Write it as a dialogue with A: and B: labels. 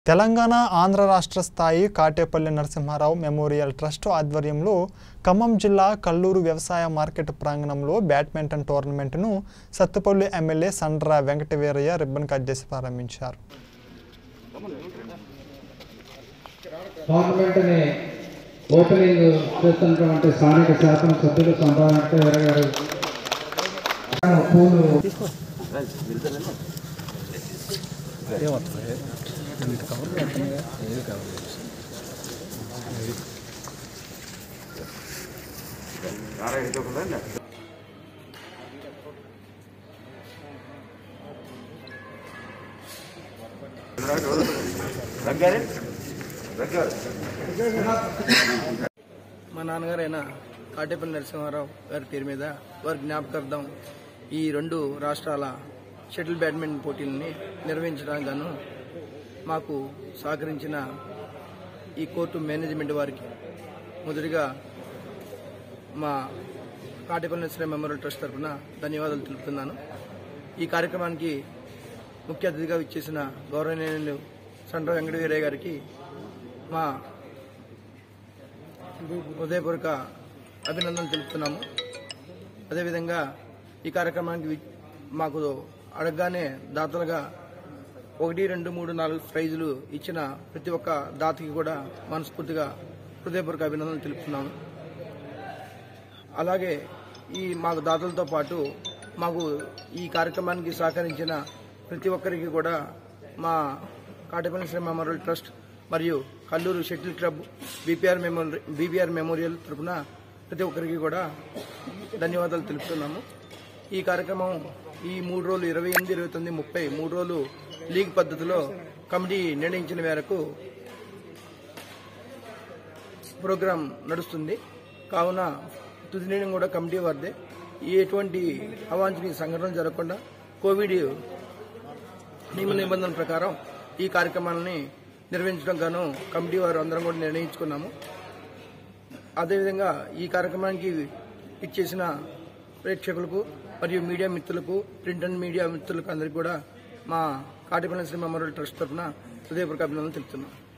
A: తెలంగాణ ఆంధ్ర రాష్ట్ర స్థాయి Katepalli Narasimha Rao memorial trust ఆధ్వర్యంలో ఖమ్మం జిల్లా కల్లూరు వ్యవసాయ మార్కెట్ ప్రాంగణంలో బ్యాడ్మింటన్ టోర్నమెంట్ను Sathupalli MLA Sandra Venkataveeraiah ribbon cut చేసి ప్రారంభించారు
B: టోర్నమెంట్ ని ఓపెనింగ్ చేస్తున్నటువంటి స్థానిక శాసన సభ్యులు సంభావంటే గారు పూలు
C: మా నాన్నగారైన కాటేపల్లి నరసింహారావు గారి పేరు మీద వారి జ్ఞాపకార్థం ఈ రెండు రాష్ట్రాల షటిల్ బ్యాడ్మింటన్ పోటీలని నిర్వహించడానికి గాను మాకు సహకరించిన ఈ కోర్టు మేనేజ్మెంట్ వారికి మొదటిగా మా కాటేపల్లి నరసింహ మెమోరియల్ ట్రస్ట్ తరఫున ధన్యవాదాలు తెలుపుతున్నాను ఈ కార్యక్రమానికి ముఖ్య అతిథిగా ఇచ్చేసిన గౌరవనీయులు సండ్ర వెంకటవీరయ్య గారికి మా హృదయపూర్వక అభినందనలు తెలుపుతున్నాము అదేవిధంగా ఈ కార్యక్రమానికి వి- మాకు అడగగానే దాతలుగా ఒకటి రెండు మూడు నాలుగు ప్రైజులు ఇచ్చిన ప్రతి ఒక్క దాతకి కూడా మనస్ఫూర్తిగా హృదయపూర్వక అభినందనలు తెలుపుతున్నాము అలాగే ఈ మాకు దాతలతో పాటు మాకు ఈ కార్యక్రమానికి సహకరించిన ప్రతి ఒక్కరికి కూడా మా కాటపల్లి శ్రీ మెమోరియల్ ట్రస్ట్ మరియు Kalluru shuttle club B P R memorial B P R memorial తరఫున ప్రతి ఒక్కరికి కూడా ధన్యవాదాలు తెలుపుతున్నాము ఈ కార్యక్రమం ఈ మూడు రోజులు ఇరవై ఎనిమిది ఇరవై తొమ్మిది ముప్పై మూడు రోజులు లీగ్ పద్ధతిలో కమిటీ నిర్ణయించిన మేరకు ప్రోగ్రాం నడుస్తుంది కావున తుది నిర్ణయం కూడా కమిటీ వారిదే ఎటువంటి అవాంఛనీయ సంఘటనలు జరగకుండా కోవిడ్ నియమ నిబంధనల ప్రకారం ఈ కార్యక్రమాలని నిర్వహించడం గాను కమిటీ వారు అందరం కూడా నిర్ణయించుకున్నాము అదేవిధంగా ఈ కార్యక్రమానికి ఇచ్చేసిన ప్రేక్షకులకు మరియు మీడియా మిత్రులకు ప్రింట్ అండ్ మీడియా మిత్రులకు అందరికీ కూడా మా కాటిపల్లి శ్రీ మెమోరియల్ ట్రస్ట్ తరఫున హృదయపూర్వక అభినందనలు తెలుపుతున్నాం